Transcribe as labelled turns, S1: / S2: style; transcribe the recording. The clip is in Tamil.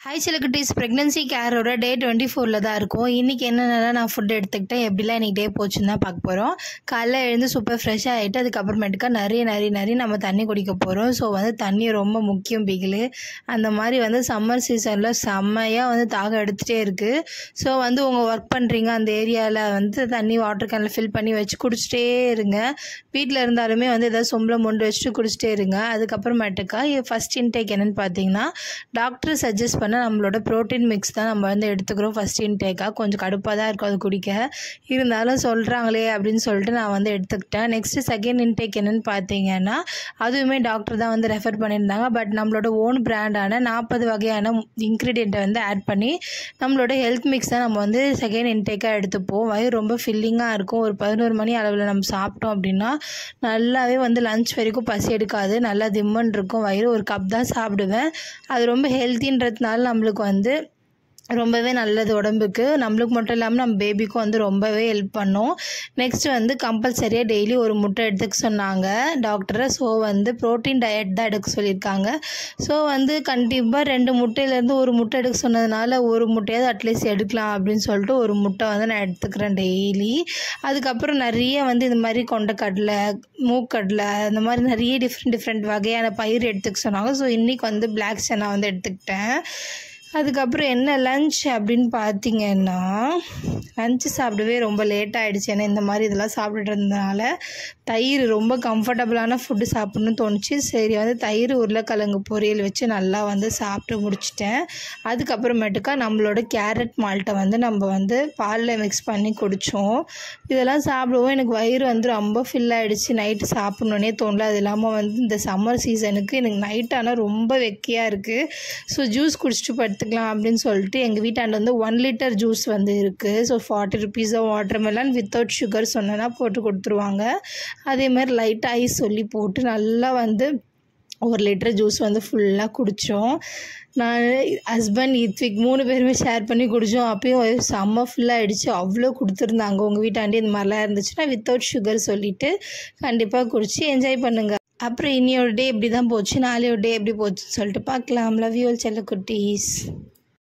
S1: ஹாய் சிலக்குட்டீஸ் ப்ரெக்னன்சி கேரோட டே டுவெண்ட்டி ஃபோரில் தான் இருக்கும் இன்றைக்கி என்னென்னலாம் நான் ஃபுட் எடுத்துக்கிட்டேன் எப்படிலாம் இன்றைக்கி டே போச்சுன்னு தான் பார்க்க போகிறோம் காலைல எழுந்து சூப்பர் ஃப்ரெஷ்ஷாக ஆகிட்டு அதுக்கப்புறமேட்டுக்கா நிறைய நிறைய நிறைய நம்ம தண்ணி குடிக்க போகிறோம் ஸோ வந்து தண்ணி ரொம்ப முக்கியம் பிகிலு அந்த மாதிரி வந்து சம்மர் சீசனில் செம்மையாக வந்து தாகம் எடுத்துகிட்டே இருக்குது ஸோ வந்து உங்கள் ஒர்க் பண்ணுறீங்க அந்த ஏரியாவில் வந்து தண்ணி வாட்டர் கேனில் ஃபில் பண்ணி வச்சு குடிச்சிட்டே இருங்க வீட்டில் இருந்தாலுமே வந்து எதாவது சொம்பில் மொண்டு வச்சுட்டு குடிச்சிட்டே இருங்க அதுக்கப்புறமேட்டுக்கா ஃபஸ்ட் இன்டேக் என்னென்னு பார்த்தீங்கன்னா டாக்டர் சஜஸ்ட் பண்ண நம்மளோட ப்ரோட்டீன் மிக்ஸ் தான் நம்ம வந்து எடுத்துக்கிறோம் ஃபஸ்ட் இன்டேக்காக கொஞ்சம் கடுப்பாக தான் இருக்கும் அது குடிக்க இருந்தாலும் சொல்கிறாங்களே அப்படின்னு சொல்லிட்டு நான் வந்து எடுத்துக்கிட்டேன் நெக்ஸ்ட்டு செகண்ட் இன்டேக் என்னென்னு பார்த்தீங்கன்னா அதுவுமே டாக்டர் தான் வந்து ரெஃபர் பண்ணியிருந்தாங்க பட் நம்மளோட ஓன் பிராண்டான நாற்பது வகையான இன்க்ரீடியண்ட்டை வந்து ஆட் பண்ணி நம்மளோட ஹெல்த் மிக்ஸ் தான் நம்ம வந்து செகண்ட் இன்டேக்காக எடுத்துப்போம் வயிறு ரொம்ப ஃபில்லிங்காக இருக்கும் ஒரு பதினோரு மணி அளவில் நம்ம சாப்பிட்டோம் அப்படின்னா நல்லாவே வந்து லஞ்ச் வரைக்கும் பசி எடுக்காது நல்லா திம்மன் இருக்கும் வயிறு ஒரு கப் தான் சாப்பிடுவேன் அது ரொம்ப ஹெல்த்தின்றதுனால நம்மளுக்கு வந்து ரொம்பவே நல்லது உடம்புக்கு நம்மளுக்கு மட்டும் இல்லாமல் நம்ம பேபிக்கும் வந்து ரொம்பவே ஹெல்ப் பண்ணும் நெக்ஸ்ட் வந்து கம்பல்சரியாக டெய்லி ஒரு முட்டை எடுத்துக்க சொன்னாங்க டாக்டரை ஸோ வந்து ப்ரோட்டீன் டயட் தான் எடுக்க சொல்லியிருக்காங்க ஸோ வந்து கண்டிப்பாக ரெண்டு முட்டையிலேருந்து ஒரு முட்டை எடுக்க சொன்னதுனால ஒரு முட்டையாவது அட்லீஸ்ட் எடுக்கலாம் அப்படின்னு சொல்லிட்டு ஒரு முட்டை வந்து நான் எடுத்துக்கிறேன் டெய்லி அதுக்கப்புறம் நிறைய வந்து இந்த மாதிரி கொண்டக்கடலை மூக்கடலை இந்த மாதிரி நிறைய டிஃப்ரெண்ட் டிஃப்ரெண்ட் வகையான பயிர் எடுத்துக்க சொன்னாங்க ஸோ இன்றைக்கி வந்து பிளாக் சனா வந்து எடுத்துக்கிட்டேன் அதுக்கப்புறம் என்ன லஞ்ச் அப்படின்னு பார்த்தீங்கன்னா லஞ்சு சாப்பிடவே ரொம்ப லேட் ஆகிடுச்சு ஏன்னா இந்த மாதிரி இதெல்லாம் சாப்பிட்டுட்டு இருந்ததுனால தயிர் ரொம்ப கம்ஃபர்டபுளான ஃபுட்டு சாப்பிட்ணுன்னு தோணுச்சு சரி வந்து தயிர் உருளைக்கிழங்கு பொரியல் வச்சு நல்லா வந்து சாப்பிட்டு முடிச்சிட்டேன் அதுக்கப்புறமேட்டுக்கா நம்மளோட கேரட் மால்ட்டை வந்து நம்ம வந்து பாலில் மிக்ஸ் பண்ணி குடித்தோம் இதெல்லாம் சாப்பிடுவோம் எனக்கு வயிறு வந்து ரொம்ப ஃபில் ஆகிடுச்சு நைட்டு சாப்பிட்ணுன்னே தோணல அது இல்லாமல் வந்து இந்த சம்மர் சீசனுக்கு எனக்கு நைட் ஆனால் ரொம்ப வெக்கையாக இருக்குது ஸோ ஜூஸ் குடிச்சிட்டு படுத்துக்கலாம் அப்படின்னு சொல்லிட்டு எங்கள் வீட்டாண்ட வந்து ஒன் லிட்டர் ஜூஸ் வந்து இருக்குது so forty rupees watermelon without sugar சொன்னேன்னா போட்டு கொடுத்துருவாங்க அதே மாதிரி லைட்டாக ஐஸ் சொல்லி போட்டு நல்லா வந்து ஒரு லிட்டர் ஜூஸ் வந்து ஃபுல்லாக குடித்தோம் நான் ஹஸ்பண்ட் இத்விக் மூணு பேருமே ஷேர் பண்ணி குடித்தோம் அப்பயும் செம்ம ஃபுல்லாகிடுச்சு அவ்வளோ கொடுத்துருந்தாங்க உங்கள் வீட்டாண்டி இந்த மாதிரிலாம் இருந்துச்சுன்னா வித்தவுட் சுகர் சொல்லிவிட்டு கண்டிப்பாக குடித்து என்ஜாய் பண்ணுங்கள் அப்புறம் இனியோட டே இப்படி தான் போச்சு நாளையோட டே எப்படி போச்சுன்னு சொல்லிட்டு பார்க்கலாம் லவ் யூ செல்ல குட்டீஸ்